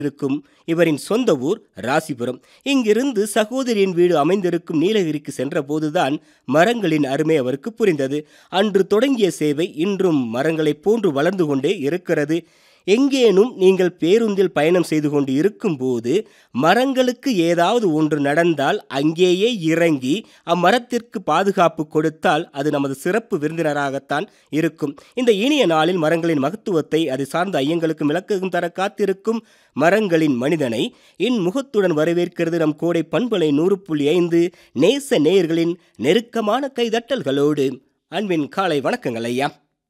இருக்கும் இவரின் சொந்த ஊர் ராசிபுரம் இங்கிருந்து சகோதரியின் வீடு அமைந்திருக்கும் நீலகிரிக்கு சென்றபோதுதான் மரங்களின் அருமை அவருக்கு புரிந்தது அன்று தொடங்கிய சேவை இன்றும் மரங்களைப் போன்று வளர்ந்து கொண்டே இருக்கிறது எங்கேனும் நீங்கள் பேருந்தில் பயணம் செய்து கொண்டு இருக்கும்போது மரங்களுக்கு ஏதாவது ஒன்று நடந்தால் அங்கேயே இறங்கி அம்மரத்திற்கு பாதுகாப்பு கொடுத்தால் அது நமது சிறப்பு விருந்தினராகத்தான் இருக்கும் இந்த இனிய நாளில் மரங்களின் மகத்துவத்தை அது சார்ந்த ஐயங்களுக்கும் விளக்கம் தர காத்திருக்கும் மரங்களின் மனிதனை இன் முகத்துடன் வரவேற்கிறது நம் கோடை பண்பலை நூறு புள்ளி ஐந்து நேச நேயர்களின் நெருக்கமான கைதட்டல்களோடு அன்பின் காலை வணக்கங்கள் ஐயா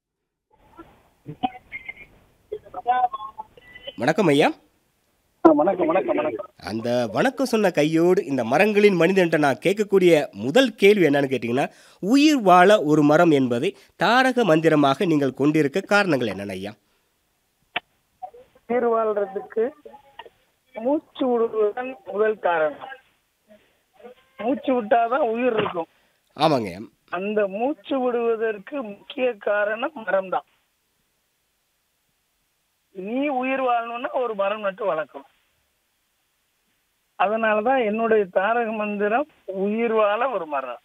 வணக்கம் ஐயா ஆ, வணக்கம் வணக்கம் வணக்கம் அந்த வணக்கம் சொன்ன கையோடு இந்த மரங்களின் மனிதன்ட்ட நான் கேட்கக்கூடிய முதல் கேள்வி என்னன்னு கேட்டிங்கன்னா உயிர் வாழ ஒரு மரம் என்பதை தாரக மந்திரமாக நீங்கள் கொண்டிருக்க காரணங்கள் என்னென்ன ஐயா உயிர் வாழ்றதுக்கு மூச்சு விடுவதுதான் முதல் காரணம் மூச்சு விட்டாதான் உயிர் இருக்கும் ஆமாங்க ஐயா அந்த மூச்சு விடுவதற்கு முக்கிய காரணம் மரம் தான் நீ உயிர் வாழணும்னா ஒரு மரம் நட்டு வளர்க்கணும் அதனாலதான் என்னுடைய தாரக மந்திரம் உயிர் வாழ ஒரு மரம்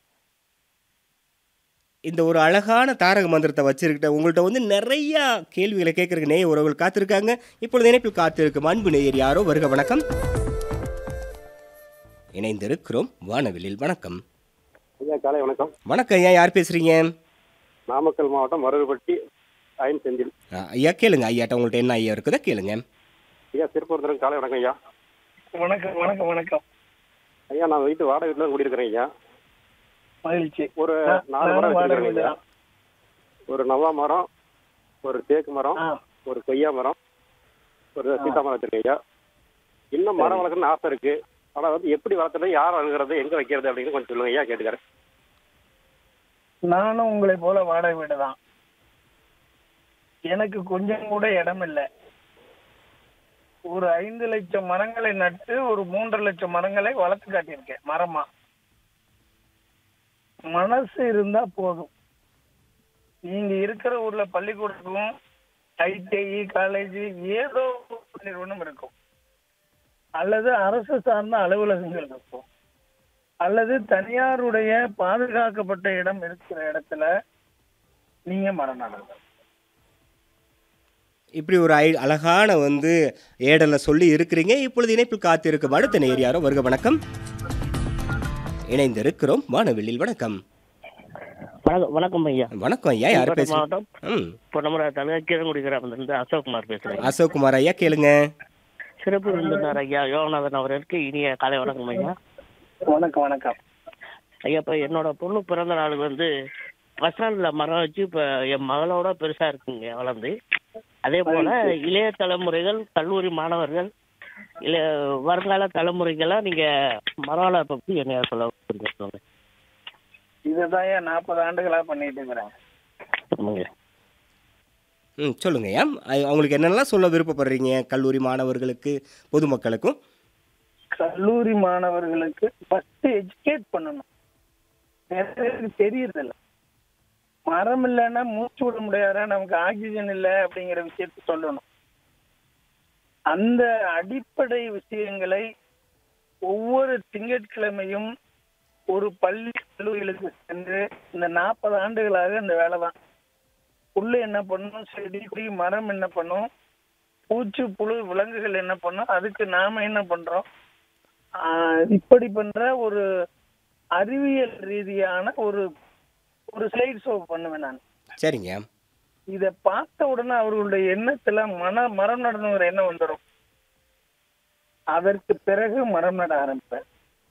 இந்த ஒரு அழகான தாரக மந்திரத்தை வச்சிருக்கிட்ட உங்கள்கிட்ட வந்து நிறைய கேள்விகளை கேட்கறதுக்கு நேய உறவுகள் காத்திருக்காங்க இப்பொழுது இணைப்பில் காத்திருக்கும் அன்பு நேயர் யாரோ வருக வணக்கம் இணைந்திருக்கிறோம் வானவிலில் வணக்கம் ஐயா காலை வணக்கம் வணக்கம் ஐயா யார் பேசுறீங்க நாமக்கல் மாவட்டம் மருதுப்பட்டி ஐன் செந்தில் ஆ, ஐயா கேளுங்க ஐயாட்ட உங்கள்கிட்ட என்ன ஐயா இருக்குதோ கேளுங்க ஐயா திருப்பூர்தரம் காலை வணக்கம் ஐயா வணக்கம் வணக்கம் வணக்கம் ஐயா நான் வீட்டு வாடகை வீட்டில் குடியிருக்கிறேன் ஐயா மகிழ்ச்சி ஒரு ஆ, நாலு நானும் மரம் வாடகை வச்சிருக்கிறேன் ஐயா வீடுதான். ஒரு நவா மரம் ஒரு தேக்கு மரம் ஆ, ஒரு கொய்யா மரம் ஒரு சீதா மரம் வச்சிருக்கேன் ஐயா இன்னும் மரம் வளர்க்கணும்னு ஆசை இருக்கு ஆனால் வந்து எப்படி வளர்த்துறது யார் அழுகிறது எங்கே வைக்கிறது அப்படின்னு கொஞ்சம் சொல்லுங்க ஐயா கேட்டுக்கிறேன் நானும் உங்களை போல வாடகை வீடு தான் எனக்கு கொஞ்சம் கூட இடம் இல்லை ஒரு ஐந்து லட்சம் மரங்களை நட்டு ஒரு மூன்று லட்சம் மரங்களை வளர்த்து காட்டியிருக்கேன் மரமா மனசு இருந்தா போதும் நீங்க இருக்கிற ஊர்ல பள்ளிக்கூடத்துக்கும் ஐடிஐ காலேஜ் ஏதோ ஒரு நிறுவனம் இருக்கும் அல்லது அரசு சார்ந்த அலுவலகங்கள் இருக்கும் அல்லது தனியாருடைய பாதுகாக்கப்பட்ட இடம் இருக்கிற இடத்துல நீங்க மரம் நடணும் இப்படி ஒரு ஐ அழகான வந்து ஏடலை சொல்லி இருக்கிறீங்க இப்பொழுது இணைப்பில் காத்திருக்கும் அடுத்த நேர் யாரோ வருக வணக்கம் இணைந்திருக்கிறோம் வானவில்லில் வணக்கம் வணக்கம் வணக்கம் ஐயா வணக்கம் ஐயா யார் திருப்பதி பேசுறீங்க மாவட்டம் ம் பொன்னமரா தாலுகா கீழங்குடி கிராமத்திலிருந்து அசோக்குமார் பேசுறேன் அசோக் குமார் ஐயா கேளுங்க சிறப்பு விருந்தினர் ஐயா யோகநாதன் அவர்களுக்கு இனிய காலை வணக்கம் ஐயா வணக்கம் வணக்கம் ஐயா இப்போ என்னோட பொண்ணு பிறந்த நாள் வந்து பஸ் ஸ்டாண்டில் மரம் வச்சு இப்போ என் மகளோட பெருசா இருக்குங்க வளர்ந்து அதே போல இளைய தலைமுறைகள் கல்லூரி மாணவர்கள் இளைய வருங்கால தலைமுறைகளாக நீங்க மரம் பற்றி என்ன சொல்ல விரும்புறீங்க? சொல்லுங்க இதுதான் ஏன் நாற்பது ஆண்டுகளா பண்ணிட்டு இருக்கிறேன் சொல்லுங்க ம் சொல்லுங்க ஐயா ஐ- அவங்களுக்கு என்னென்னலாம் சொல்ல விருப்பப்படுறீங்க கல்லூரி மாணவர்களுக்கு பொதுமக்களுக்கும் கல்லூரி மாணவர்களுக்கு ஃபர்ஸ்ட் எஜுகேட் பண்ணணும் நிறைய பேருக்கு தெரியறதில்ல மரம் இல்லைன்னா மூச்சு விட முடியாதா நமக்கு ஆக்சிஜன் இல்லை அப்படிங்கிற விஷயத்த சொல்லணும் அந்த அடிப்படை விஷயங்களை ஒவ்வொரு திங்கட்கிழமையும் ஒரு பள்ளி கல்லூரிகளுக்கு சென்று இந்த நாற்பது ஆண்டுகளாக இந்த வேலை தான் புல்லு என்ன பண்ணும் செடி கொடி மரம் என்ன பண்ணும் பூச்சி புழு விலங்குகள் என்ன பண்ணும் அதுக்கு நாம என்ன பண்றோம் ஆஹ் இப்படி பண்ற ஒரு அறிவியல் ரீதியான ஒரு ஒரு ஸ்லைட் ஷோ பண்ணுவேன் நான் சரிங்க இத பார்த்த உடனே அவர்களுடைய எண்ணத்துல மன மரம் நடணுங்கிற எண்ணம் வந்துடும் அதற்கு பிறகு மரம் நட ஆரம்பிப்பேன்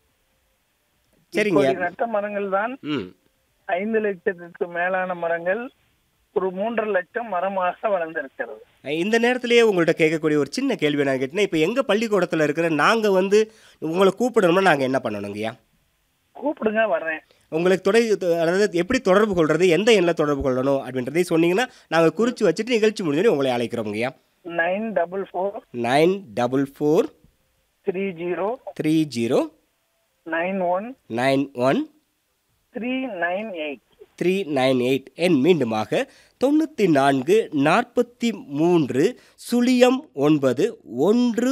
சரிங்க இப்படி நட்ட மரங்கள் தான் ம் ஐந்து லட்சத்துக்கு மேலான மரங்கள் ஒரு மூன்றரை லட்சம் மரமாக வளர்ந்திருக்கிறது இந்த நேரத்திலேயே உங்கள்கிட்ட கேட்கக்கூடிய ஒரு சின்ன கேள்வி நான் கேட்டேன்னா இப்போ எங்கள் பள்ளிக்கூடத்தில் இருக்கிற நாங்கள் வந்து உங்களை கூப்பிடணும்னா நாங்கள் என்ன பண்ணணுங்கய்யா கூப்பிடுங்க வர்றேன் உங்களுக்கு தொடை அதாவது எப்படி தொடர்பு கொள்வது எந்த எண்ணில் தொடர்பு கொள்ளணும் அப்படின்றதையும் சொன்னீங்கன்னா நாங்கள் குறித்து வச்சுட்டு நிகழ்ச்சி முடிஞ்சோடனே உங்களை அழைக்கிறோங்கய்யா nine double four nine double four three zero three zero nine one nine one three nine eight three nine eight என் மீண்டுமாக தொண்ணூற்றி நான்கு நாற்பத்தி மூன்று சுழியம் ஒன்பது ஒன்று